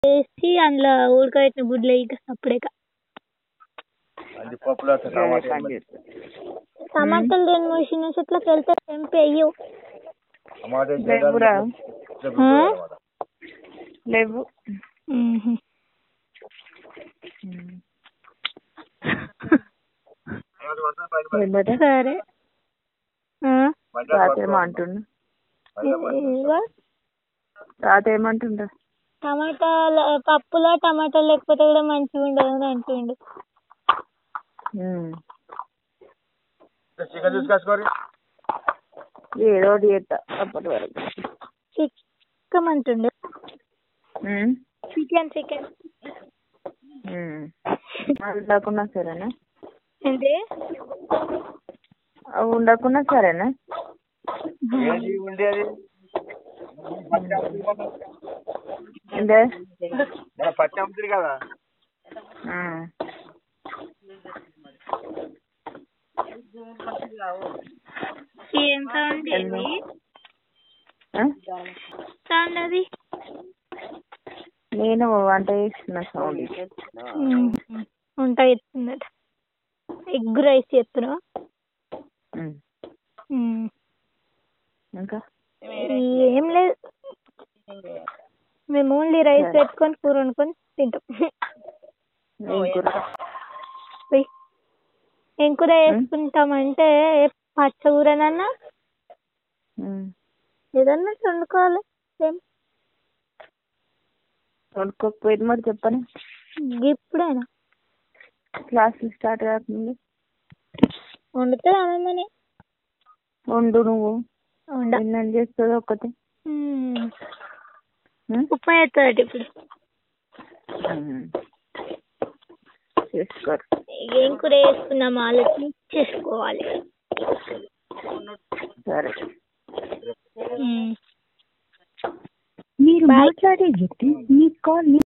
వేసి అందులో ఉడకబెట్టిన గుడ్లు వేయి అప్పుడేక అది పప్పులో అదే టమాటా పని చేస్తా టమాటాలు రెండు మూడు చిన్న చెట్లకి వెళ్తే తెంపి వెయ్యు టమాటా లేవురా ఆ? లేవు మ్మ్. ఏం బేట సరే ఆ? తాత ఏమంటుండు ఇదిగో తాత ఏమంటుండ టమాటాల పప్పులో టమాటాలు లేకపోతే కూడా మంచిగా ఉండదు అని అంటుండు చికెన్ తీసుకొచ్చుకోరి ఏదో ఒకటి చేస్తా అప్పటి వరకు చికెన్ అంటుండు ఉమ్. చికెన్ చికెన్ ఉమ్. అది ఉండకున్నా సరేనా ఏంటి అవి ఉండకున్నా సరేనా ఏంటి ఉండేది ఏంటే మన పచ్చి అమ్ముతుంది కదా ఆ. ఏం సౌండ్ ఏంది ఆ? సౌండ్ అది నేను వంట చేస్తున్నా సౌండ్ వంట చేస్తుందట ఎగ్ రైస్ చేస్తున్నావా ఉమ్. మ్మ్. ఇంకా ఏం లేదు మేము ఓన్లీ రైస్ పెట్టుకొని కూర వండుకొని తింటాం ఏం కూర పోయ్. ఏం కూర వేసుకుంటామంటే పచ్చ కూరనన్నా ఉమ్. ఏదన్నా వండుకోవాలి ఏం వండుకోకపోయేది మరి చెప్పని ఇప్పుడేనా క్లాసులు స్టార్ట్ కాకముందు వండుతుంది అమ్మమ్మని వండు నువ్వు వండ ఎన్నం చేస్తుంది ఒక్కటి మ్మ్. ఉమ్? ఉప్మా చేస్తుందట ఇప్పుడు ఉమ్. చేసుకోరు ఏం కూర వేసుకున్నాం ఆలోచన చేసుకోవాలి సరే మ్మ్. మీరు Bye. మాట్లాడే వ్యక్తి మీ కాల్